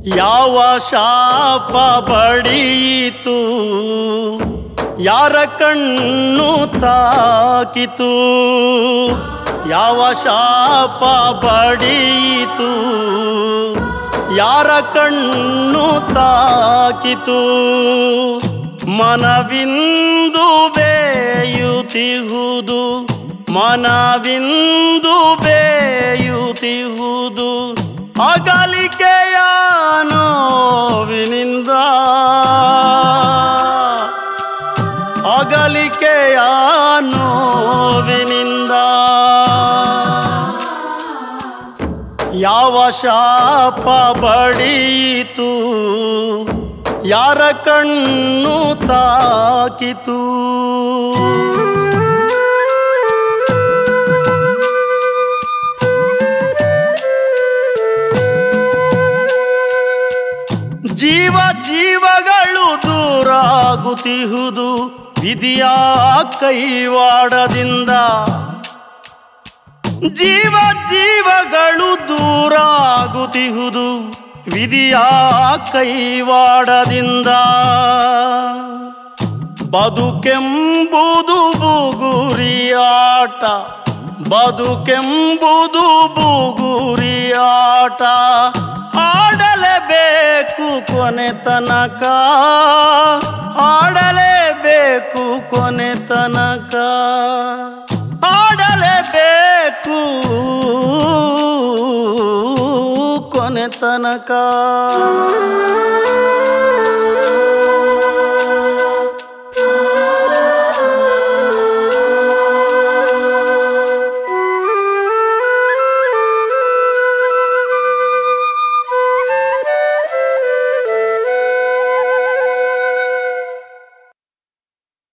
ಯಾವ ಶಾಪ ಬಡಿಯಿತು ಯಾರ ಕಣ್ಣು ತಾಕಿತು ಯಾವ ಶಾಪ ಬಡಿಯಿತು ಯಾರ ಕಣ್ಣು ತಾಕಿತು ಮನವಿಂದು ಬೇಯುತ್ತಿಹುದು ಮನವಿಂದು ಬೇಯುತ್ತಿಹುದು ಅಗಲಿಕೆಯ ನೋವಿನಿಂದ ಅಗಲಿಕೆಯ ನೋವಿನಿಂದ ಯಾವ ಶಾಪ ಬಡಿಯಿತು ಯಾರ ಕಣ್ಣು ತಾಕಿತು ಜೀವ ಜೀವಗಳು ದೂರಾಗುತ್ತಿಹುದು ವಿಧಿಯ ಕೈವಾಡದಿಂದ ಜೀವ ಜೀವಗಳು ದೂರಾಗುತ್ತಿಹುದು ವಿಧಿಯ ಕೈವಾಡದಿಂದ ಬದುಕೆಂಬುದು ಬುಗುರಿಯಾಟ ಬದುಕೆಂಬುದು ಬುಗುರಿಯಾಟ ಆಡಲೇಬೇಕು ಕೊನೆ ತನಕ ಆಡಲೇಬೇಕು ಕೊನೆ ತನಕ ಆಡಲೇಬೇಕು ಕೊನೆ ತನಕ